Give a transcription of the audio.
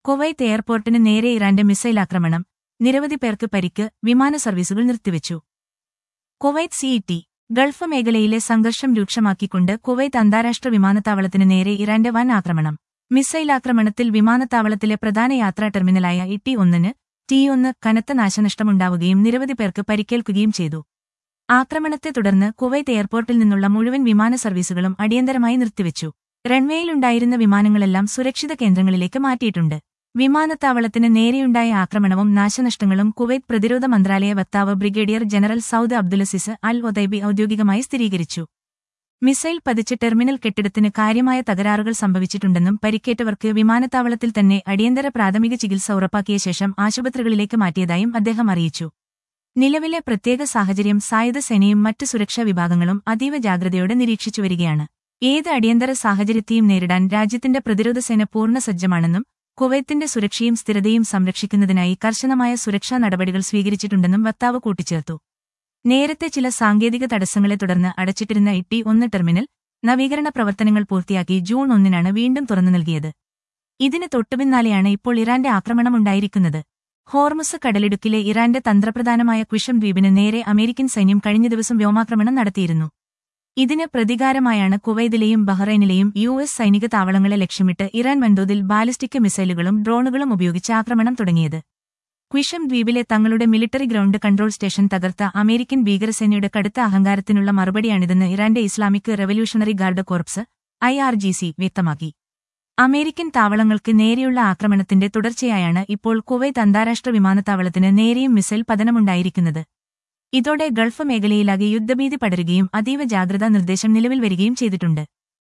Kuwait എയർപോർട്ടിന് നേരെ ഇറാന്റെ missile ആക്രമണം നിരവധി പേർക്ക് പരിക്ക് വിമാന സർവീസുകൾ നിർത്തിവച്ചു കുവൈത്ത് സിഇടി ഗൾഫ് മേഖലയിലെ സംഘർഷം രൂക്ഷമാക്കിക്കൊണ്ട് കുവൈത്ത് അന്താരാഷ്ട്ര വിമാനത്താവളത്തിന് നേരെ ഇറാന്റെ വൻ ആക്രമണം മിസൈൽ ആക്രമണത്തിൽ വിമാനത്താവളത്തിലെ പ്രധാന യാത്രാ ടെർമിനലായ ഇട്ടി ഒന്നിന് ടി ഒന്ന് കനത്ത നാശനഷ്ടമുണ്ടാവുകയും നിരവധി പേർക്ക് പരിക്കേൽക്കുകയും ചെയ്തു ആക്രമണത്തെ തുടർന്ന് കുവൈത്ത് എയർപോർട്ടിൽ നിന്നുള്ള മുഴുവൻ വിമാന സർവീസുകളും അടിയന്തരമായി നിർത്തിവച്ചു റൺവേയിലുണ്ടായിരുന്ന വിമാനങ്ങളെല്ലാം സുരക്ഷിത കേന്ദ്രങ്ങളിലേക്ക് മാറ്റിയിട്ടുണ്ട് വിമാനത്താവളത്തിന് നേരെയുണ്ടായ ആക്രമണവും നാശനഷ്ടങ്ങളും കുവൈത്ത് പ്രതിരോധ മന്ത്രാലയ വക്താവ് brigadier general Saud Abdulaziz Al Otaibi ഔദ്യോഗികമായി സ്ഥിരീകരിച്ചു മിസൈൽ പതിച്ച് ടെർമിനൽ കെട്ടിടത്തിന് കാര്യമായ തകരാറുകൾ സംഭവിച്ചിട്ടുണ്ടെന്നും പരിക്കേറ്റവർക്ക് വിമാനത്താവളത്തിൽ തന്നെ അടിയന്തര പ്രാഥമിക ചികിത്സ ഉറപ്പാക്കിയ ശേഷം ആശുപത്രികളിലേക്ക് മാറ്റിയതായും അദ്ദേഹം അറിയിച്ചു നിലവിലെ പ്രത്യേക സാഹചര്യം സായുധ സേനയും മറ്റ് സുരക്ഷാ വിഭാഗങ്ങളും അതീവ ജാഗ്രതയോടെ നിരീക്ഷിച്ചുവരികയാണ് ഏത് അടിയന്തര സാഹചര്യത്തെയും നേരിടാൻ രാജ്യത്തിന്റെ പ്രതിരോധ സേന പൂർണ്ണ സജ്ജമാണെന്നും കുവൈത്തിന്റെ സുരക്ഷയും സ്ഥിരതയും സംരക്ഷിക്കുന്നതിനായി കർശനമായ സുരക്ഷാ നടപടികൾ സ്വീകരിച്ചിട്ടുണ്ടെന്നും വക്താവ് കൂട്ടിച്ചേർത്തു നേരത്തെ ചില സാങ്കേതിക തടസ്സങ്ങളെ തുടർന്ന് അടച്ചിട്ടിരുന്ന ഇട്ടി ഒന്ന് ടെർമിനൽ നവീകരണ പ്രവർത്തനങ്ങൾ പൂർത്തിയാക്കി ജൂൺ ഒന്നിനാണ് വീണ്ടും തുറന്നു നൽകിയത് ഇതിന് തൊട്ടുപിന്നാലെയാണ് ഇപ്പോൾ ഇറാന്റെ ആക്രമണമുണ്ടായിരിക്കുന്നത് ഹോർമുസ് കടലിടുക്കിലെ ഇറാന്റെ തന്ത്രപ്രധാനമായ ക്വിഷം ദ്വീപിന് നേരെ അമേരിക്കൻ സൈന്യം കഴിഞ്ഞ ദിവസം വ്യോമാക്രമണം നടത്തിയിരുന്നു ഇതിന് പ്രതികാരമായാണ് കുവൈതിലെയും ബഹ്റൈനിലെയും യു എസ് സൈനിക താവളങ്ങളെ ലക്ഷ്യമിട്ട് ഇറാൻ വൻതോതിൽ ബാലിസ്റ്റിക് മിസൈലുകളും ഡ്രോണുകളും ഉപയോഗിച്ച് ആക്രമണം തുടങ്ങിയത് ക്വിഷം ദ്വീപിലെ തങ്ങളുടെ മിലിറ്ററി ഗ്രൗണ്ട് കൺട്രോൾ സ്റ്റേഷൻ തകർത്ത അമേരിക്കൻ ഭീകരസേനയുടെ കടുത്ത അഹങ്കാരത്തിനുള്ള മറുപടിയാണിതെന്ന് ഇറാന്റെ Islamic revolutionary guard corps I R G C വ്യക്തമാക്കി അമേരിക്കൻ താവളങ്ങൾക്ക് നേരെയുള്ള ആക്രമണത്തിന്റെ തുടർച്ചയായാണ് ഇപ്പോൾ കുവൈത്ത് അന്താരാഷ്ട്ര വിമാനത്താവളത്തിന് നേരെയും മിസൈൽ പതനമുണ്ടായിരിക്കുന്നത് ഇതോടെ ഗൾഫ് മേഖലയിലാകെ യുദ്ധഭീതി പടരുകയും അതീവ ജാഗ്രതാ നിർദ്ദേശം നിലവിൽ വരികയും ചെയ്തിട്ടുണ്ട്